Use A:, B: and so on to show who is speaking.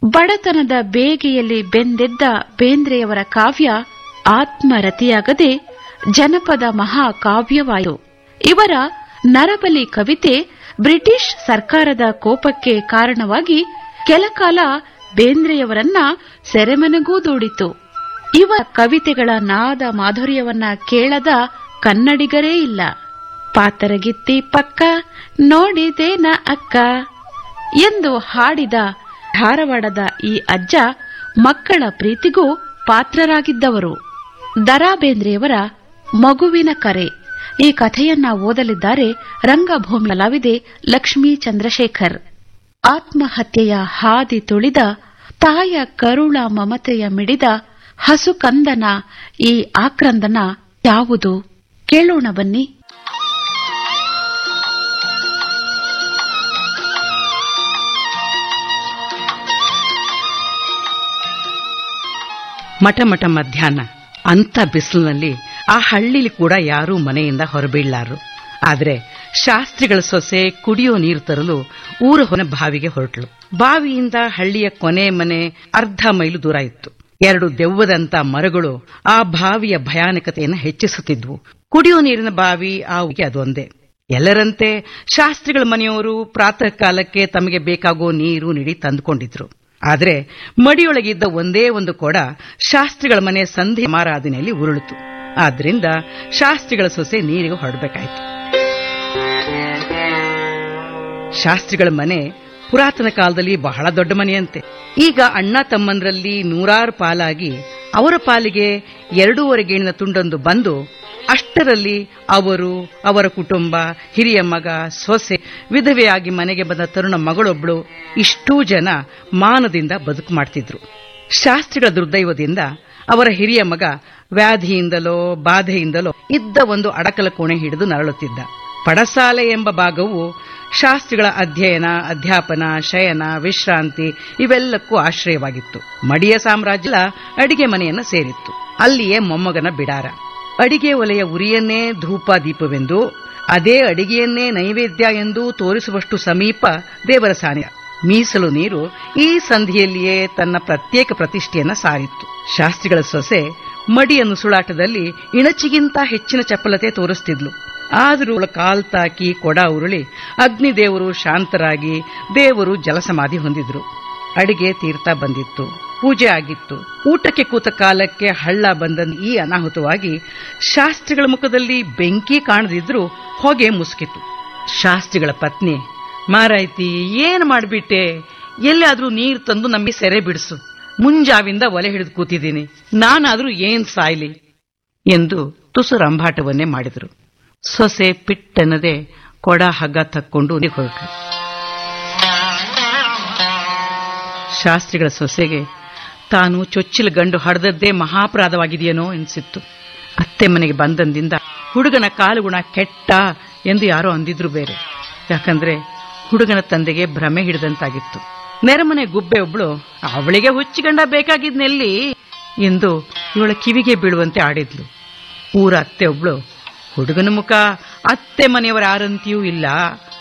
A: ಬಡತನದ ಬೇಗೆಯಲ್ಲಿ ಬೆಂದೆದ್ದ ಬೇಂದ್ರೆಯವರ ಕಾವ್ಯ ಆತ್ಮರತಿಯಾಗದೆ ಜನಪದ ಮಹಾಕಾವ್ಯವಾಯಿತು ಇವರ ನರಬಲಿ ಕವಿತೆ ಬ್ರಿಟಿಷ್ ಸರ್ಕಾರದ ಕೋಪಕ್ಕೆ ಕಾರಣವಾಗಿ ಕೆಲಕಾಲ ಬೇಂದ್ರೆಯವರನ್ನ ಸೆರೆಮನೆಗೂ ದೂಡಿತು ಇವರ ಕವಿತೆಗಳ ನಾದ ಮಾಧುರ್ಯವನ್ನ ಕೇಳದ ಕನ್ನಡಿಗರೇ ಇಲ್ಲ ಪಾತರಗಿತ್ತಿ ಪಕ್ಕ ನೋಡಿದೇನ ಅಕ್ಕ ಎಂದು ಹಾಡಿದ ಧಾರವಾಡದ ಈ ಅಜ್ಜ ಮಕ್ಕಳ ಪ್ರೀತಿಗೂ ಪಾತ್ರರಾಗಿದ್ದವರು ದರಾ ಬೇಂದ್ರೆಯವರ ಮಗುವಿನ ಕರೆ ಈ ಕಥೆಯನ್ನ ಓದಲಿದ್ದಾರೆ ರಂಗಭೂಮಿ ಕಲಾವಿದೆ ಲಕ್ಷ್ಮೀ ಚಂದ್ರಶೇಖರ್ ಆತ್ಮಹತ್ಯೆಯ ಹಾದಿ ತುಳಿದ ತಾಯ ಕರುಳ ಮಮತೆಯ ಮಿಡಿದ ಹಸುಕಂದನ ಈ ಆಕ್ರಂದನ ಯಾವುದು ಕೇಳೋಣ ಬನ್ನಿ
B: ಮಠ ಮಠ ಮಧ್ಯಾಹ್ನ ಅಂತ ಬಿಸಿಲಿನಲ್ಲಿ ಆ ಹಳ್ಳಿಲಿ ಕೂಡ ಯಾರೂ ಮನೆಯಿಂದ ಹೊರಬೀಳಲಾರು ಆದ್ರೆ ಶಾಸ್ತ್ರಿಗಳ ಸೊಸೆ ಕುಡಿಯೋ ನೀರು ತರಲು ಊರ ಹೊನ ಬಾವಿಗೆ ಹೊರಟಳು ಬಾವಿಯಿಂದ ಹಳ್ಳಿಯ ಕೊನೆ ಮನೆ ಅರ್ಧ ಮೈಲು ದೂರ ಇತ್ತು ಎರಡು ದೆವ್ವದಂತ ಮರಗಳು ಆ ಬಾವಿಯ ಭಯಾನಕತೆಯನ್ನು ಹೆಚ್ಚಿಸುತ್ತಿದ್ವು ಕುಡಿಯೋ ನೀರಿನ ಬಾವಿ ಆ ಊರಿಗೆ ಅದೊಂದೇ ಎಲ್ಲರಂತೆ ಶಾಸ್ತ್ರಿಗಳ ಮನೆಯವರು ಪ್ರಾತಃ ಕಾಲಕ್ಕೆ ತಮಗೆ ಬೇಕಾಗೋ ನೀರು ನಿಡಿ ತಂದುಕೊಂಡಿದ್ರು ಆದ್ರೆ ಮಡಿಯೊಳಗಿದ್ದ ಒಂದೇ ಒಂದು ಕೊಡ ಶಾಸ್ತ್ರಿಗಳ ಮನೆ ಸಂಧಿ ಸಮಾರಾಧನೆಯಲ್ಲಿ ಉರುಳಿತು ಆದ್ರಿಂದ ಶಾಸ್ತ್ರಿಗಳ ಸೊಸೆ ನೀರಿಗೆ ಹೊರಡಬೇಕಾಯ್ತು ಶಾಸ್ತ್ರಿಗಳ ಮನೆ ಪುರಾತನ ಕಾಲದಲ್ಲಿ ಬಹಳ ದೊಡ್ಡ ಮನೆಯಂತೆ ಈಗ ಅಣ್ಣ ತಮ್ಮಂದ್ರಲ್ಲಿ ನೂರಾರು ಪಾಲಾಗಿ ಅವರ ಪಾಲಿಗೆ ಎರಡೂವರೆ ಗೇಣಿನ ತುಂಡೊಂದು ಬಂದು ಅಷ್ಟರಲ್ಲಿ ಅವರು ಅವರ ಕುಟುಂಬ ಹಿರಿಯ ಮಗ ಸೊಸೆ ವಿಧವೆಯಾಗಿ ಮನೆಗೆ ಬಂದ ತರುಣ ಮಗಳೊಬ್ಳು ಇಷ್ಟೂ ಜನ ಮಾನದಿಂದ ಬದುಕು ಮಾಡ್ತಿದ್ರು ಶಾಸ್ತ್ರಿಗಳ ದುರ್ದೈವದಿಂದ ಅವರ ಹಿರಿಯ ಮಗ ವ್ಯಾಧಿಯಿಂದಲೋ ಬಾಧೆಯಿಂದಲೋ ಇದ್ದ ಒಂದು ಅಡಕಲ ಕೋಣೆ ಹಿಡಿದು ನರಳುತ್ತಿದ್ದ ಪಡಸಾಲೆ ಎಂಬ ಭಾಗವು ಶಾಸ್ತ್ರಿಗಳ ಅಧ್ಯಯನ ಅಧ್ಯಾಪನ ಶಯನ ವಿಶ್ರಾಂತಿ ಇವೆಲ್ಲಕ್ಕೂ ಆಶ್ರಯವಾಗಿತ್ತು ಮಡಿಯ ಸಾಮ್ರಾಜ್ಯ ಅಡಿಗೆ ಮನೆಯನ್ನ ಸೇರಿತ್ತು ಅಲ್ಲಿಯೇ ಮೊಮ್ಮಗನ ಬಿಡಾರ ಅಡಿಗೆ ಒಲೆಯ ಉರಿಯನ್ನೇ ಧೂಪ ದೀಪವೆಂದು ಅದೇ ಅಡಿಗೆಯನ್ನೇ ನೈವೇದ್ಯ ಎಂದು ತೋರಿಸುವಷ್ಟು ಸಮೀಪ ದೇವರ ಸಾನ್ನಿಧ್ಯ ಮೀಸಲು ನೀರು ಈ ಸಂಧಿಯಲ್ಲಿಯೇ ತನ್ನ ಪ್ರತ್ಯೇಕ ಪ್ರತಿಷ್ಠೆಯನ್ನ ಸಾರಿತ್ತು ಶಾಸ್ತ್ರಿಗಳ ಸೊಸೆ ಮಡಿಯನ್ನು ಸುಳಾಟದಲ್ಲಿ ಇಣಚಿಗಿಂತ ಹೆಚ್ಚಿನ ಚಪಲತೆ ತೋರಿಸ್ತಿದ್ಲು ಆದರೂ ಅವಳ ಕಾಲ್ ತಾಕಿ ಕೊಡ ಉರುಳಿ ಅಗ್ನಿದೇವರು ಶಾಂತರಾಗಿ ದೇವರು ಜಲಸಮಾಧಿ ಹೊಂದಿದ್ರು ಅಡಿಗೆ ತೀರ್ಥ ಬಂದಿತ್ತು ಪೂಜೆ ಆಗಿತ್ತು ಊಟಕ್ಕೆ ಕೂತ ಕಾಲಕ್ಕೆ ಹಳ್ಳ ಬಂದ ಈ ಅನಾಹುತವಾಗಿ ಶಾಸ್ತ್ರಿಗಳ ಮುಖದಲ್ಲಿ ಬೆಂಕಿ ಕಾಣದಿದ್ರು ಹೊಗೆ ಮುಸುಕಿತು ಶಾಸ್ತ್ರಿಗಳ ಪತ್ನಿ ಮಾರಾಯ್ತಿ ಏನ್ ಮಾಡ್ಬಿಟ್ಟೆ ಎಲ್ಲಾದ್ರೂ ನೀರು ತಂದು ನಮಗೆ ಸೆರೆ ಬಿಡಿಸು ಮುಂಜಾವಿಂದ ಒಲೆ ಹಿಡಿದು ಕೂತಿದ್ದೀನಿ ನಾನಾದ್ರೂ ಏನ್ ಸಾಯ್ಲಿ ಎಂದು ತುಸು ರಂಭಾಟವನ್ನೇ ಮಾಡಿದರು ಸೊಸೆ ಪಿಟ್ಟೆನ್ನದೆ ಕೊಡ ಹಗ್ಗ ತಕ್ಕೊಂಡು ಹೊರಟರು ಶಾಸ್ತ್ರಿಗಳ ಸೊಸೆಗೆ ತಾನು ಚೊಚ್ಚಿಲ ಗಂಡು ಹಡ್ದದ್ದೇ ಮಹಾಪರಾಧವಾಗಿದೆಯೇನೋ ಎನಿಸಿತ್ತು ಅತ್ತೆ ಮನೆಗೆ ಬಂದಂದಿಂದ ಹುಡುಗನ ಕಾಲುಗುಣ ಕೆಟ್ಟ ಎಂದು ಯಾರೋ ಅಂದಿದ್ರು ಬೇರೆ ಯಾಕಂದ್ರೆ ಹುಡುಗನ ತಂದೆಗೆ ಭ್ರಮೆ ಹಿಡಿದಂತಾಗಿತ್ತು ನೆರಮನೆ ಗುಬ್ಬೆ ಒಬ್ಳು ಅವಳಿಗೆ ಹುಚ್ಚಿಗಂಡ ಬೇಕಾಗಿದ್ನೆಲ್ಲಿ ಎಂದು ಇವಳ ಕಿವಿಗೆ ಬೀಳುವಂತೆ ಆಡಿದ್ಲು ಊರ ಅತ್ತೆ ಒಬ್ಳು ಹುಡುಗನ ಮುಖ ಅತ್ತೆ ಮನೆಯವರ ಯಾರಂತಿಯೂ ಇಲ್ಲ